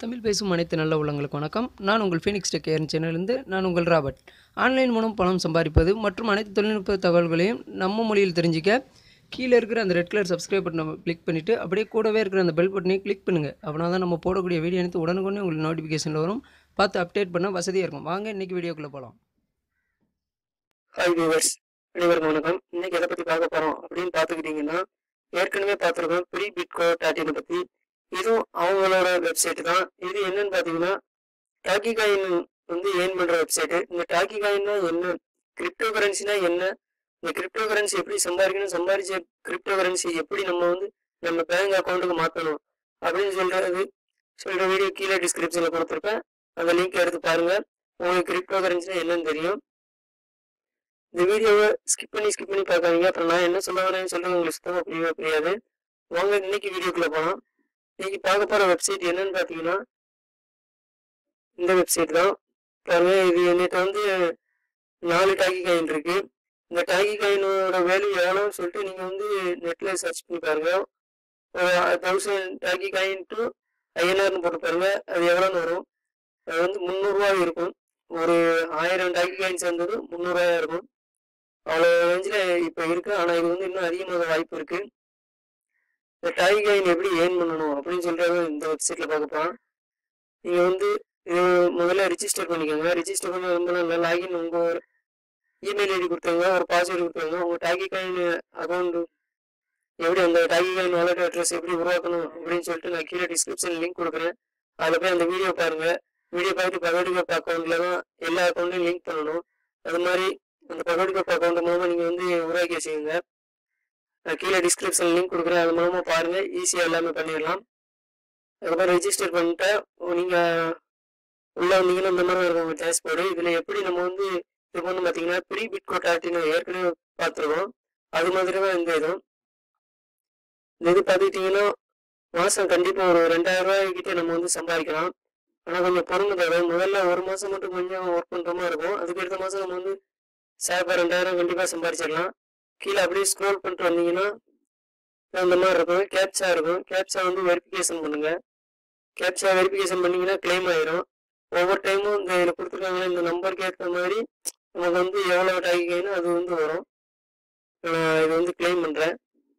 தமிழ் பேசும் அனைத்து நல்ல உள்ளங்களுக்கு வணக்கம் நான் உங்கள் ஃபீனிக்ஸ் டெக் ஏர்ன் சேனலிருந்து நான் உங்கள் ராபர்ட் ஆன்லைன் மூலம் பணம் சம்பாதிப்பது மற்றும் அனைத்து தொழில்நுட்ப தகவல்களையும் நம்ம மொழியில் தெரிஞ்சிக்க கீழே இருக்கிற அந்த ரெட் கலர் சப்ஸ்கிரைப் பட்டனை கிளிக் பண்ணிவிட்டு அப்படியே கூடவே இருக்கிற அந்த பெல் பட்டனையும் கிளிக் பண்ணுங்கள் அப்படின்னா தான் நம்ம போடக்கூடிய வீடியோ அனைத்து உடனுக்குடனே உங்களுக்கு நோட்டிஃபிகேஷனில் வரும் பார்த்து அப்டேட் பண்ண வசதியாக இருக்கும் வாங்க இன்றைக்கி வீடியோக்குள்ளே போகலாம் ஹாய் வியூவர்ஸ் அனைவருக்கும் வணக்கம் இன்னைக்கு எதை பத்தி பார்க்க போறோம் அப்படின்னு பார்த்துக்கிட்டீங்கன்னா ஏற்கனவே பார்த்துருக்கோம் ப்ரீ பிட்கோ டாட்டினை பத்தி இதுவும் அவங்களோட வெப்சைட் தான் இது என்னன்னு பார்த்தீங்கன்னா டாக்கி காயின் வந்து ஏர்ன் பண்ற வெப்சைட் இந்த டாக்கி காயின்னா என்ன கிரிப்டோ கரன்சினா என்ன இந்த கிரிப்டோ கரன்சி எப்படி சம்பாதிக்கணும் சம்பாதிச்ச கிரிப்டோ கரன்சி எப்படி நம்ம வந்து நம்ம பேங்க் அக்கௌண்ட்டுக்கு மாற்றணும் அப்படின்னு சொல்றது சொல்ற வீடியோ கீழே டிஸ்கிரிப்ஷன்ல கொடுத்துருப்பேன் அந்த லிங்க் எடுத்து பாருங்க உங்களுக்கு கிரிப்டோ கரன்சினா என்னன்னு தெரியும் இந்த வீடியோவை ஸ்கிப் பண்ணி ஸ்கிப் பண்ணி பார்க்காதீங்க அப்புறம் நான் என்ன சொல்ல வரேன்னு சொல்றது உங்களுக்கு சுத்தமாக புரியவே புரியாது வாங்க இன்னைக்கு வீடியோக்குள்ள போகலாம் இன்னைக்கு பார்க்க போற வெப்சைட் என்னன்னு பார்த்தீங்கன்னா இந்த வெப்சைட் தான் பாருங்க இது என்கிட்ட வந்து நாலு டாக்கி காயின் இருக்கு இந்த டாக்கி காயினோட வேல்யூ எவ்வளோன்னு சொல்லிட்டு நீங்க வந்து நெட்ல சர்ச் பண்ணி பாருங்க தௌசண்ட் டாக்கி காயின் டு ஐஎன்ஆர்னு போட்டு பாருங்க அது எவ்வளோன்னு வரும் அது வந்து முந்நூறுரூவா இருக்கும் ஒரு ஆயிரம் டாக்கி காயின் சேர்ந்தது முந்நூறுரூவா இருக்கும் அவ்வளோ ரேஞ்சில் இப்போ இருக்கு ஆனால் இது வந்து இன்னும் அதிகமாக வாய்ப்பு இருக்கு இந்த டாய் காயின் எப்படி ஏர்ன் பண்ணணும் அப்படின்னு சொல்றது இந்த வெப்சைட்ல பார்க்க போகிறோம் நீங்கள் வந்து இது முதல்ல ரிஜிஸ்டர் பண்ணிக்கோங்க ரிஜிஸ்டர் பண்ண ரொம்ப நல்லா லாகின் உங்கள் ஒரு இமெயில் ஐடி கொடுத்தாங்க ஒரு பாஸ்வேர்டு கொடுத்தாங்க உங்கள் டாக்கி காயின் அக்கௌண்ட் எப்படி அந்த டாக்கி காயின் வாலெட் அட்ரஸ் எப்படி உருவாக்கணும் அப்படின்னு சொல்லிட்டு நான் கீழே டிஸ்கிரிப்ஷன் லிங்க் கொடுக்குறேன் அதில் போய் அந்த வீடியோ பாருங்க வீடியோ பார்த்துட்டு பகவடி கப் அக்கௌண்ட்ல தான் எல்லா அக்கௌண்ட்லையும் லிங்க் பண்ணணும் அது மாதிரி அந்த பகவடி கப் அக்கௌண்ட் மூலமாக நீங்கள் வந்து உருவாக்கி வச்சுக்கோங்க நான் கீழே டிஸ்கிரிப்ஷன் லிங்க் கொடுக்குறேன் அது மூலமாக பாருங்கள் ஈஸியாக எல்லாமே பண்ணிடலாம் அதுக்கப்புறம் ரெஜிஸ்டர் பண்ணிட்டு நீங்கள் உள்ளே வந்தீங்கன்னா இந்த மாதிரி இருக்கும் உங்கள் டேஷ்போர்டு இதில் எப்படி நம்ம வந்து இது பண்ணு பார்த்தீங்கன்னா ப்ரீ பிட்கோ டாட்டின்னு ஏற்கனவே பார்த்துருக்கோம் அது மாதிரி தான் இந்த இதுவும் இந்த இது பார்த்துக்கிட்டிங்கன்னா மாதம் கண்டிப்பாக ஒரு ரெண்டாயிரம் ரூபாய் கிட்ட நம்ம வந்து சம்பாதிக்கலாம் ஆனால் கொஞ்சம் பொறுமை தேவை முதல்ல ஒரு மாதம் மட்டும் கொஞ்சம் ஒர்க் பண்ணுற மாதிரி இருக்கும் அதுக்கு அடுத்த மாதம் நம்ம வந்து சாப்பா ரெண்டாயிரம் கண்டிப்பாக சம்பாதிச்சிடலாம் கீழே அப்படியே ஸ்க்ரோல் பண்ணிட்டு வந்தீங்கன்னா அந்த மாதிரி இருக்கும் கேப்சா இருக்கும் கேப்சா வந்து வெரிஃபிகேஷன் பண்ணுங்க கேப்சா வெரிஃபிகேஷன் பண்ணீங்கன்னா கிளைம் ஆயிரும் ஒவ்வொரு டைமும் இந்த இதில் கொடுத்துருக்காங்க இந்த நம்பருக்கு ஏற்ற மாதிரி நமக்கு வந்து எவ்வளோ டாக்கின்னு அது வந்து வரும் நான் இது வந்து கிளைம் பண்ணுறேன்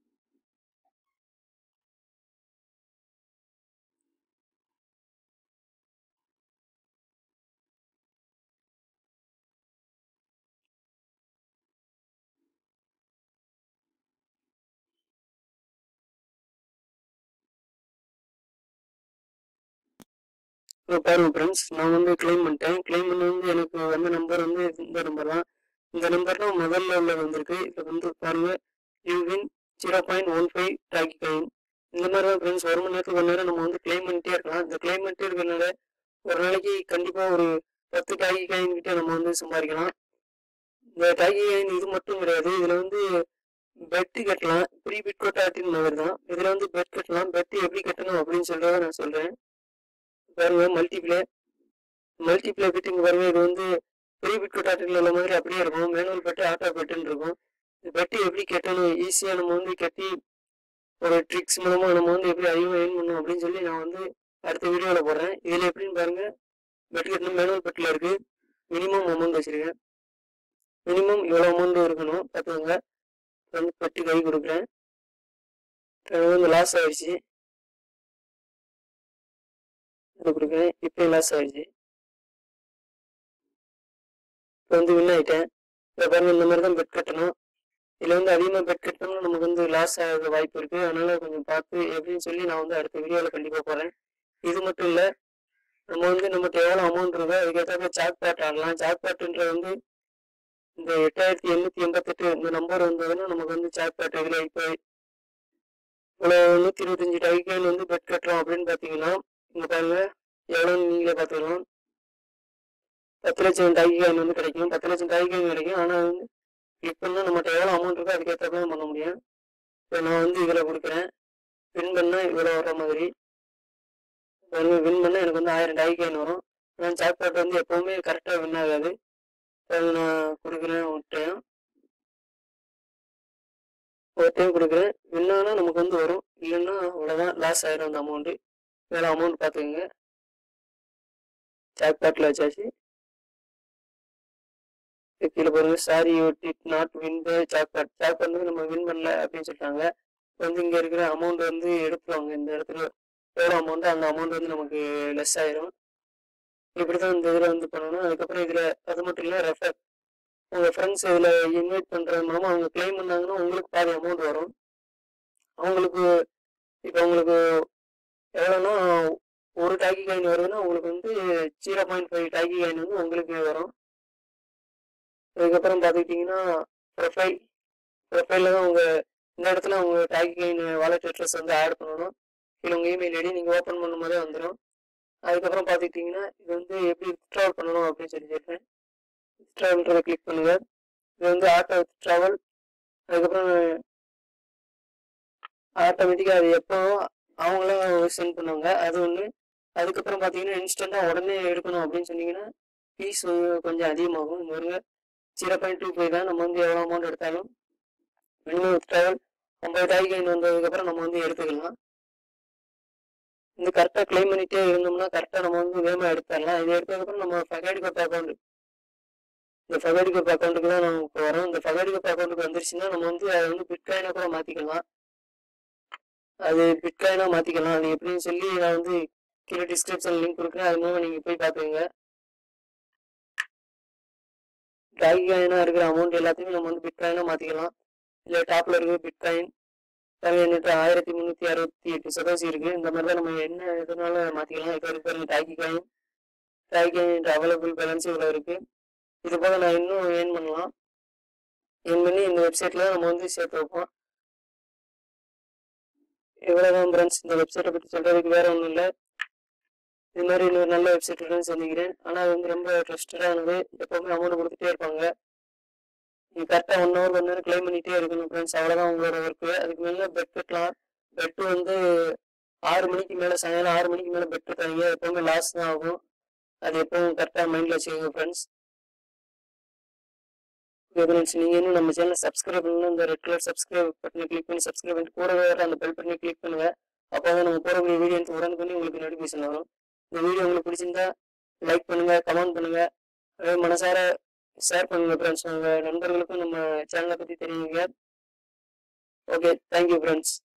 இப்போ பாருங்க ஃப்ரெண்ட்ஸ் நான் வந்து கிளைம் பண்ணிட்டேன் கிளைம் பண்ண வந்து எனக்கு வந்த நம்பர் வந்து இந்த நம்பர் தான் இந்த நம்பர் தான் முதல்ல உள்ள வந்திருக்கு இப்போ வந்து பாருங்க you win zero point one five Dogecoin இந்த மாதிரி தான் ஃப்ரெண்ட்ஸ் ஒரு மணி நேரத்துக்கு ஒரு நேரம் நம்ம வந்து கிளைம் பண்ணிட்டே இருக்கலாம் இந்த கிளைம் பண்ணிட்டே இருக்கிறனால ஒரு நாளைக்கு கண்டிப்பாக ஒரு பத்து டாக்கி காயின் கிட்ட நம்ம வந்து சம்பாதிக்கலாம் இந்த டாக்கி காயின் இது மட்டும் கிடையாது இதில் வந்து பெட்டு கட்டலாம் ப்ரீ பிட் கோட்டாட்டின் மாதிரி தான் இதில் வந்து பெட் கட்டலாம் பெட் எப்படி கட்டணும் அப்படின்னு சொல்றத நான் சொல்கிறேன் பாருங்க மல்டிப்ளே மல்டிப்ளே பிட்டுங்க பாருங்க இது வந்து ப்ரீ பிட் கொட்டாட்டில் உள்ள மாதிரி அப்படியே இருக்கும் மேனுவல் பெட்டு ஆட்டோ பெட்டுன்னு இருக்கும் இந்த பெட்டு எப்படி கட்டணும் ஈஸியாக நம்ம வந்து கட்டி ஒரு ட்ரிக்ஸ் மூலமாக நம்ம வந்து எப்படி அதிகமாக ஏர்ன் பண்ணணும் அப்படின்னு சொல்லி நான் வந்து அடுத்த வீடியோவில் போடுறேன் இதில் எப்படின்னு பாருங்க பெட் கட்டணும் மேனுவல் பெட்டில் இருக்குது மினிமம் அமௌண்ட் வச்சுருக்கேன் மினிமம் இவ்வளோ அமௌண்ட் இருக்கணும் பார்த்துக்கோங்க வந்து பெட்டு கை கொடுக்குறேன் வந்து லாஸ் ஆயிடுச்சு இது கொடுக்குறேன் இப்போ லாஸ் ஆயிடுச்சு இப்போ வந்து வின் ஆகிட்டேன் இப்போ பாருங்க இந்த மாதிரி தான் பெட் கட்டணும் இதில் வந்து அதிகமாக பெட் கட்டணும்னா நமக்கு வந்து லாஸ் ஆக வாய்ப்பு இருக்குது அதனால கொஞ்சம் பார்த்து எப்படின்னு சொல்லி நான் வந்து அடுத்த வீடியோவில் கண்டிப்பாக போகிறேன் இது மட்டும் இல்லை நம்ம வந்து நம்மகிட்ட எவ்வளோ அமௌண்ட் இருக்கோ அதுக்கேற்ற ஜாக் பேட் ஆடலாம் ஜாக் பேட்டுன்றது வந்து இந்த எட்டாயிரத்தி எண்ணூற்றி எண்பத்தெட்டு இந்த நம்பர் வந்ததுன்னா நமக்கு வந்து ஜாக் பேட் இதில் இப்போ இவ்வளோ நூற்றி இருபத்தஞ்சி டைக்காயின் வந்து பெட் கட்டுறோம் அப்படின்னு பார்த்தீங்கன்னா இங்க பாருங்க எவ்வளோன்னு நீங்களே பார்த்துக்கலாம் பத்து லட்சம் டாக்கி காயின் வந்து கிடைக்கும் பத்து லட்சம் டாக்கி காயின் கிடைக்கும் ஆனால் வந்து கிளிக் பண்ணால் நம்மகிட்ட எவ்வளோ அமௌண்ட் இருக்கோ அதுக்கேற்ற மாதிரி பண்ண முடியும் இப்போ நான் வந்து இதில் கொடுக்குறேன் வின் பண்ணால் இவ்வளோ வர மாதிரி பாருங்க வின் பண்ணால் எனக்கு வந்து ஆயிரம் டாக்கி காயின் வரும் ஆனால் ஜாக்பாட் வந்து எப்போவுமே கரெக்டாக வின் ஆகாது அது நான் கொடுக்குறேன் ஒரு டைம் ஒரு டைம் கொடுக்குறேன் வின் ஆனால் நமக்கு வந்து வரும் இல்லைன்னா அவ்வளோதான் லாஸ் ஆயிரும் அந்த அமௌண்ட்டு வேறு அமௌண்ட் பார்த்துக்கோங்க ஜாக்பாட்டில் வச்சாச்சு இது கீழே பாருங்க sorry you did not win the jackpot jackpot வந்து நம்ம வின் பண்ணல அப்படின்னு சொல்லிட்டாங்க வந்து இங்கே இருக்கிற அமௌண்ட் வந்து எடுத்துருவாங்க இந்த இடத்துல எவ்வளோ அமௌண்ட் அந்த அமௌண்ட் வந்து நமக்கு லெஸ் ஆயிரும் இப்படி தான் இந்த இதில் வந்து பண்ணணும் அதுக்கப்புறம் இதில் அது மட்டும் இல்லை ரெஃபர் உங்கள் ஃப்ரெண்ட்ஸ் இதில் இன்வைட் பண்ணுறது மூலமாக அவங்க கிளைம் பண்ணாங்கன்னா உங்களுக்கு பாதி அமௌண்ட் வரும் அவங்களுக்கு இப்போ உங்களுக்கு எவ்வளோன்னா ஒரு டாக்கி காயின் வருதுன்னா உங்களுக்கு வந்து zero point five Dogecoin வந்து உங்களுக்கு வரும் அதுக்கப்புறம் பார்த்துக்கிட்டிங்கன்னா ப்ரொஃபைல் ப்ரொஃபைலில் தான் உங்கள் இந்த இடத்துல உங்கள் டாக்கி காயின் வாலெட் அட்ரஸ் வந்து ஆட் பண்ணணும் இல்லை உங்கள் இமெயில் ஐடி நீங்கள் ஓப்பன் பண்ணும் போதே வந்துடும் அதுக்கப்புறம் பார்த்துக்கிட்டிங்கன்னா இது வந்து எப்படி வித்ட்ராவல் பண்ணணும் அப்படின்னு சொல்லி சொல்கிறேன் வித்ட்ராவல்ன்றதை கிளிக் பண்ணுங்கள் இது வந்து ஆட்டோ வித்ட்ராவல் அதுக்கப்புறம் ஆட்டோமேட்டிக்காக அது எப்போ அவங்களும் சென்ட் பண்ணுவாங்க அது ஒன்று அதுக்கப்புறம் பார்த்தீங்கன்னா இன்ஸ்டண்ட்டாக உடனே எடுக்கணும் அப்படின்னு சொன்னீங்கன்னா ஃபீஸ் கொஞ்சம் அதிகமாகும் இந்த மாதிரி ஜீரோ பாயிண்ட் டூ ஃபைவ் தான் நம்ம வந்து எவ்வளோ அமௌண்ட் எடுத்தாலும் மினிமம் வித்ட்ராவல் ஐம்பது டாய் கைன் வந்ததுக்கப்புறம் நம்ம வந்து எடுத்துக்கலாம் இந்த கரெக்டாக கிளைம் பண்ணிட்டே இருந்தோம்னா கரெக்டாக நம்ம வந்து வேகமாக எடுத்துடலாம் இது எடுத்ததுக்கப்புறம் நம்ம ஃபெகாடி கப் அக்கௌண்ட் இந்த ஃபெகாடி கப் அக்கௌண்ட்டுக்கு தான் நம்ம இப்போ வரோம் இந்த ஃபெகாடி கப் அக்கௌண்ட்டுக்கு வந்துருச்சுன்னா நம்ம வந்து அதை வந்து பிட்காயினாக கூட மாற்றிக்கலாம் அது பிட்காயினாக மாற்றிக்கலாம் அது எப்படின்னு சொல்லி நான் வந்து கீழே டிஸ்கிரிப்ஷன் லிங்க் கொடுக்குறேன் அது மூலம் நீங்கள் போய் பார்த்துக்கோங்க டாகி காயினாக இருக்கிற அமௌண்ட் எல்லாத்தையுமே நம்ம வந்து பிட்காயினாக மாற்றிக்கலாம் இல்லை டாப்பில் இருக்கிற பிட்காயின் என்கிட்ட ஆயிரத்தி முந்நூற்றி அறுபத்தி எட்டு சதவீதம் இருக்குது இந்த மாதிரி தான் நம்ம என்ன இதனால மாற்றிக்கலாம் இப்போ இருக்கிற டாகி காயின் டாகி காயின் அவைலபிள் பேலன்ஸ் இவ்வளோ இருக்குது இது போக நான் இன்னும் ஏர்ன் பண்ணலாம் ஏர்ன் பண்ணி இந்த வெப்சைட்டில் நம்ம வந்து சேர்த்து வைப்போம் இவ்வளோதான் ஃப்ரெண்ட்ஸ் இந்த வெப்சைட்டை பற்றி சொல்கிறதுக்கு வேற ஒன்றும் இல்லை இது மாதிரி இன்னொரு நல்ல வெப்சைட்டுடன் சந்திக்கிறேன் ஆனால் அது வந்து ரொம்ப ட்ரஸ்டடானது எப்போவுமே அமௌண்ட் கொடுத்துட்டே இருப்பாங்க நீங்கள் கரெக்டாக one hour one hour claim பண்ணிகிட்டே இருக்கணும் ஃப்ரெண்ட்ஸ் அவ்வளோதான் உங்களோட ஒர்க்கு அதுக்கு மேலே பெட் கட்டலாம் பெட்டு வந்து ஆறு மணிக்கு மேலே சாயங்காலம் ஆறு மணிக்கு மேலே பெட் கட்டாதீங்க எப்போவுமே லாஸ் தான் ஆகும் அது எப்பவும் கரெக்டாக மைண்டில் வச்சுக்கோங்க ஃப்ரெண்ட்ஸ் ஓகே ஃப்ரெண்ட்ஸ் நீங்கள் இன்னும் நம்ம சேனலை சப்ஸ்கிரைப் பண்ணணும் இந்த ரெட் கலர் சப்ஸ்கிரைப் பட்டனை கிளிக் பண்ணி சப்ஸ்கிரைப் பண்ணிட்டு கூடவே வர அந்த பெல் பட்டனை கிளிக் பண்ணுங்க அப்போ தான் நம்ம போடக்கூடிய வீடியோ உடனுக்குன்னு உங்களுக்கு நோட்டிஃபிகேஷன் வரும் இந்த வீடியோ உங்களுக்கு பிடிச்சிருந்தா லைக் பண்ணுங்க கமெண்ட் பண்ணுங்க அதே மனசார ஷேர் பண்ணுங்க ஃப்ரெண்ட்ஸ் உங்கள் நண்பர்களுக்கும் நம்ம சேனலை பற்றி தெரியுங்க ஓகே தேங்க்யூ ஃப்ரெண்ட்ஸ்